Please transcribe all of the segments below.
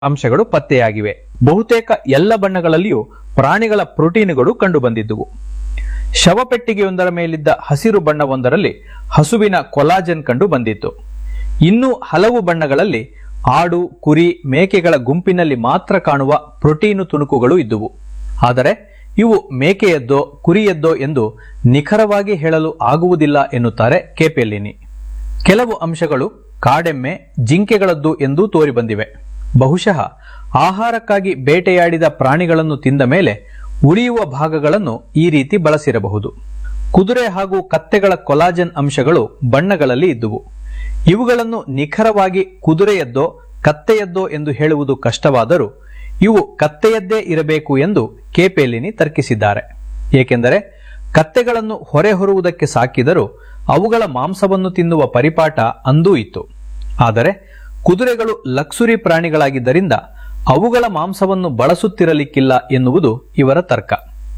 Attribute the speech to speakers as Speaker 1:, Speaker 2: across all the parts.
Speaker 1: ಅಂಶಗಳು ಪತ್ತೆಯಾಗಿವೆ ಬಹುತೇಕ ಎಲ್ಲ ಬಣ್ಣಗಳಲ್ಲಿಯೂ ಪ್ರಾಣಿಗಳ ಪ್ರೋಟೀನುಗಳು ಕಂಡುಬಂದಿದ್ದುವು ಶವಪೆಟ್ಟಿಗೆಯೊಂದರ ಮೇಲಿದ್ದ ಹಸಿರು ಬಣ್ಣವೊಂದರಲ್ಲಿ ಹಸುವಿನ ಕೊಲಾಜನ್ ಕಂಡು ಬಂದಿತ್ತು ಇನ್ನೂ ಹಲವು ಬಣ್ಣಗಳಲ್ಲಿ ಆಡು ಕುರಿ ಮೇಕೆಗಳ ಗುಂಪಿನಲ್ಲಿ ಮಾತ್ರ ಕಾಣುವ ಪ್ರೋಟೀನು ತುಣುಕುಗಳು ಇದ್ದುವು ಆದರೆ ಇವು ಮೇಕೆಯದ್ದೋ ಕುರಿಯದ್ದೋ ಎಂದು ನಿಖರವಾಗಿ ಹೇಳಲು ಆಗುವುದಿಲ್ಲ ಎನ್ನುತ್ತಾರೆ ಕೆಪೆಲ್ಲಿನಿ ಕೆಲವು ಅಂಶಗಳು ಕಾಡೆಮ್ಮೆ ಜಿಂಕೆಗಳದ್ದು ಎಂದೂ ತೋರಿಬಂದಿವೆ ಬಹುಶಃ ಆಹಾರಕ್ಕಾಗಿ ಬೇಟೆಯಾಡಿದ ಪ್ರಾಣಿಗಳನ್ನು ತಿಂದ ಮೇಲೆ ಉಳಿಯುವ ಭಾಗಗಳನ್ನು ಈ ರೀತಿ ಬಳಸಿರಬಹುದು ಕುದುರೆ ಹಾಗೂ ಕತ್ತೆಗಳ ಕೊಲಾಜನ್ ಅಂಶಗಳು ಬಣ್ಣಗಳಲ್ಲಿ ಇದ್ದುವು ಇವುಗಳನ್ನು ನಿಖರವಾಗಿ ಕುದುರೆಯದ್ದೋ ಕತ್ತೆಯದ್ದೋ ಎಂದು ಹೇಳುವುದು ಕಷ್ಟವಾದರೂ ಇವು ಕತ್ತೆಯದ್ದೇ ಇರಬೇಕು ಎಂದು ಕೆಪೆಲಿನಿ ತರ್ಕಿಸಿದ್ದಾರೆ ಏಕೆಂದರೆ ಕತ್ತೆಗಳನ್ನು ಹೊರೆ ಹೊರುವುದಕ್ಕೆ ಸಾಕಿದರೂ ಅವುಗಳ ಮಾಂಸವನ್ನು ತಿನ್ನುವ ಪರಿಪಾಠ ಅಂದೂ ಇತ್ತು ಆದರೆ ಕುದುರೆಗಳು ಲಕ್ಸುರಿ ಪ್ರಾಣಿಗಳಾಗಿದ್ದರಿಂದ ಅವುಗಳ ಮಾಂಸವನ್ನು ಬಳಸುತ್ತಿರಲಿಕ್ಕಿಲ್ಲ ಎನ್ನುವುದು ಇವರ ತರ್ಕ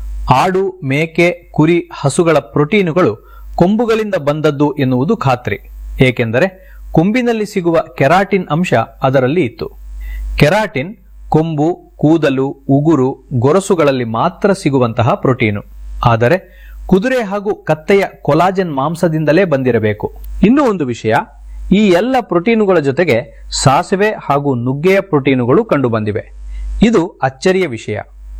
Speaker 1: ಆಡು ಮೇಕೆ ಕುರಿ ಹಸುಗಳ ಪ್ರೋಟೀನುಗಳು ಕೊಂಬುಗಳಿಂದ ಬಂದದ್ದು ಎನ್ನುವುದು ಖಾತ್ರಿ ಏಕೆಂದರೆ ಕೊಂಬಿನಲ್ಲಿ ಸಿಗುವ ಕೆರಾಟಿನ್ ಅಂಶ ಅದರಲ್ಲಿ ಇತ್ತು ಕೆರಾಟಿನ್ ಕೊಂಬು ಕೂದಲು ಉಗುರು ಗೊರಸುಗಳಲ್ಲಿ ಮಾತ್ರ ಸಿಗುವಂತಹ ಪ್ರೋಟೀನು ಆದರೆ ಕುದುರೆ ಹಾಗೂ ಕತ್ತೆಯ ಕೊಲಾಜನ್ ಮಾಂಸದಿಂದಲೇ ಬಂದಿರಬೇಕು ಇನ್ನೂ ಒಂದು ವಿಷಯ ಈ ಎಲ್ಲ ಪ್ರೋಟೀನುಗಳ ಜೊತೆಗೆ ಸಾಸಿವೆ ಹಾಗೂ ನುಗ್ಗೆಯ ಪ್ರೋಟೀನುಗಳು ಕಂಡುಬಂದಿವೆ ಇದು ಅಚ್ಚರಿಯ ವಿಷಯ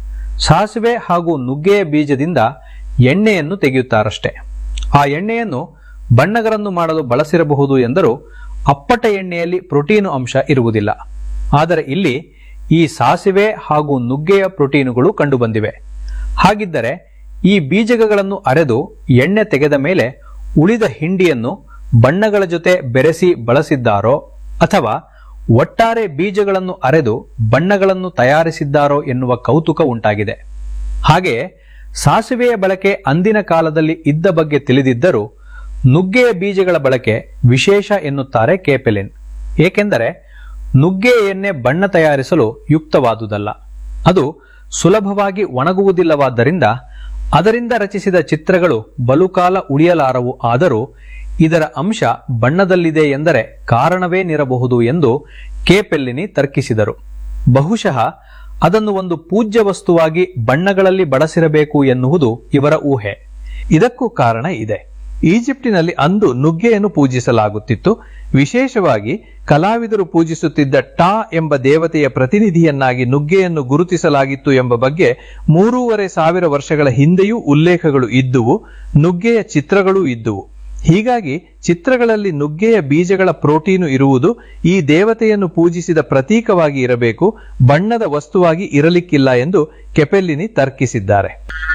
Speaker 1: ಸಾಸಿವೆ ಹಾಗೂ ನುಗ್ಗೆಯ ಬೀಜದಿಂದ ಎಣ್ಣೆಯನ್ನು ತೆಗೆಯುತ್ತಾರಷ್ಟೇ ಆ ಎಣ್ಣೆಯನ್ನು ಬಣ್ಣಗಳನ್ನು ಮಾಡಲು ಬಳಸಿರಬಹುದು ಎಂದರೂ ಅಪ್ಪಟ ಎಣ್ಣೆಯಲ್ಲಿ ಪ್ರೋಟೀನು ಅಂಶ ಇರುವುದಿಲ್ಲ ಆದರೆ ಇಲ್ಲಿ ಈ ಸಾಸಿವೆ ಹಾಗೂ ನುಗ್ಗೆಯ ಪ್ರೋಟೀನುಗಳು ಕಂಡುಬಂದಿವೆ ಹಾಗಿದ್ದರೆ ಈ ಬೀಜಗಳನ್ನು ಅರೆದು ಎಣ್ಣೆ ತೆಗೆದ ಮೇಲೆ ಉಳಿದ ಹಿಂಡಿಯನ್ನು ಬಣ್ಣಗಳ ಜೊತೆ ಬೆರೆಸಿ ಬಳಸಿದ್ದಾರೋ ಅಥವಾ ಒಟ್ಟಾರೆ ಬೀಜಗಳನ್ನು ಅರೆದು ಬಣ್ಣಗಳನ್ನು ತಯಾರಿಸಿದ್ದಾರೋ ಎನ್ನುವ ಕೌತುಕ ಉಂಟಾಗಿದೆ ಹಾಗೆಯೇ ಸಾಸಿವೆಯ ಬಳಕೆ ಅಂದಿನ ಕಾಲದಲ್ಲಿ ಇದ್ದ ಬಗ್ಗೆ ತಿಳಿದಿದ್ದರೂ ನುಗ್ಗೆಯ ಬೀಜಗಳ ಬಳಕೆ ವಿಶೇಷ ಎನ್ನುತ್ತಾರೆ ಕೇಪೆಲಿನ್ ಏಕೆಂದರೆ ನುಗ್ಗೆ ಎಣ್ಣೆ ಬಣ್ಣ ತಯಾರಿಸಲು ಯುಕ್ತವಾದುದಲ್ಲ ಅದು ಸುಲಭವಾಗಿ ಒಣಗುವುದಿಲ್ಲವಾದ್ದರಿಂದ ಅದರಿಂದ ರಚಿಸಿದ ಚಿತ್ರಗಳು ಬಲುಕಾಲ ಉಳಿಯಲಾರವು ಆದರೂ ಇದರ ಅಂಶ ಬಣ್ಣದಲ್ಲಿದೆ ಎಂದರೆ ಕಾರಣವೇನಿರಬಹುದು ಎಂದು ಕೆಪೆಲ್ಲಿನಿ ತರ್ಕಿಸಿದರು ಬಹುಶಃ ಅದನ್ನು ಒಂದು ಪೂಜ್ಯ ವಸ್ತುವಾಗಿ ಬಣ್ಣಗಳಲ್ಲಿ ಬಳಸಿರಬೇಕು ಎನ್ನುವುದು ಇವರ ಊಹೆ ಇದಕ್ಕೂ ಕಾರಣ ಇದೆ ಈಜಿಪ್ಟಿನಲ್ಲಿ ಅಂದು ನುಗ್ಗೆಯನ್ನು ಪೂಜಿಸಲಾಗುತ್ತಿತ್ತು ವಿಶೇಷವಾಗಿ ಕಲಾವಿದರು ಪೂಜಿಸುತ್ತಿದ್ದ ಟಾ ಎಂಬ ದೇವತೆಯ ಪ್ರತಿನಿಧಿಯನ್ನಾಗಿ ನುಗ್ಗೆಯನ್ನು ಗುರುತಿಸಲಾಗಿತ್ತು ಎಂಬ ಬಗ್ಗೆ ಮೂರೂವರೆ ಸಾವಿರ ವರ್ಷಗಳ ಹಿಂದೆಯೂ ಉಲ್ಲೇಖಗಳು ಇದ್ದುವು ನುಗ್ಗೆಯ ಚಿತ್ರಗಳೂ ಇದ್ದುವು ಹೀಗಾಗಿ ಚಿತ್ರಗಳಲ್ಲಿ ನುಗ್ಗೆಯ ಬೀಜಗಳ ಪ್ರೋಟೀನು ಇರುವುದು ಈ ದೇವತೆಯನ್ನು ಪೂಜಿಸಿದ ಪ್ರತೀಕವಾಗಿ ಇರಬೇಕು ಬಣ್ಣದ ವಸ್ತುವಾಗಿ ಇರಲಿಕ್ಕಿಲ್ಲ ಎಂದು ಕೆಪೆಲ್ಲಿನಿ ತರ್ಕಿಸಿದ್ದಾರೆ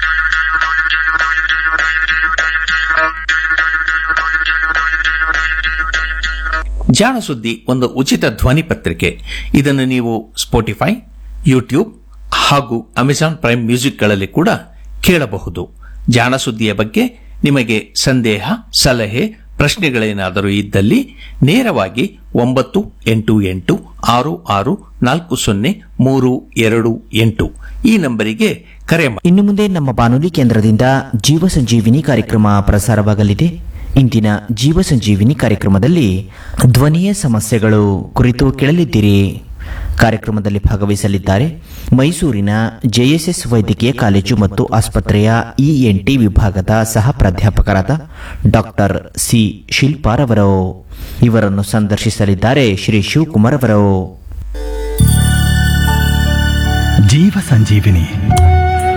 Speaker 2: ಜಾಣ ಸುದ್ದಿ ಒಂದು ಉಚಿತ ಧ್ವನಿ ಪತ್ರಿಕೆ ಇದನ್ನು ನೀವು ಸ್ಪೋಟಿಫೈ ಯೂಟ್ಯೂಬ್ ಹಾಗೂ ಅಮೆಜಾನ್ ಪ್ರೈಮ್ ಮ್ಯೂಸಿಕ್ಗಳಲ್ಲಿ ಕೂಡ ಕೇಳಬಹುದು ಜಾಣ ಸುದ್ದಿಯ ಬಗ್ಗೆ ನಿಮಗೆ ಸಂದೇಹ ಸಲಹೆ ಪ್ರಶ್ನೆಗಳೇನಾದರೂ ಇದ್ದಲ್ಲಿ ನೇರವಾಗಿ ಒಂಬತ್ತು ಎಂಟು ಎಂಟು ಆರು ಆರು ನಾಲ್ಕು ಸೊನ್ನೆ ಮೂರು ಎರಡು ಎಂಟು ಈ ನಂಬರಿಗೆ ಕರೆ ಮಾಡಿ
Speaker 3: ಇನ್ನು ಮುಂದೆ ನಮ್ಮ ಬಾನುಲಿ ಕೇಂದ್ರದಿಂದ ಜೀವ ಸಂಜೀವಿನಿ ಕಾರ್ಯಕ್ರಮ ಪ್ರಸಾರವಾಗಲಿದೆ ಇಂದಿನ ಜೀವ ಸಂಜೀವಿನಿ ಕಾರ್ಯಕ್ರಮದಲ್ಲಿ ಧ್ವನಿಯ ಸಮಸ್ಯೆಗಳು ಕುರಿತು ಕೇಳಲಿದ್ದೀರಿ ಕಾರ್ಯಕ್ರಮದಲ್ಲಿ ಭಾಗವಹಿಸಲಿದ್ದಾರೆ ಮೈಸೂರಿನ ಜೆಎಸ್ಎಸ್ ವೈದ್ಯಕೀಯ ಕಾಲೇಜು ಮತ್ತು ಆಸ್ಪತ್ರೆಯ ಇಎನ್ಟಿ ವಿಭಾಗದ ಸಹ ಪ್ರಾಧ್ಯಾಪಕರಾದ ಡಾಕ್ಟರ್ ಸಿ ಶಿಲ್ಪಾರವರು ಇವರನ್ನು ಸಂದರ್ಶಿಸಲಿದ್ದಾರೆ ಶ್ರೀ ಶಿವಕುಮಾರ್ ಅವರು
Speaker 4: ಜೀವ ಸಂಜೀವಿನಿ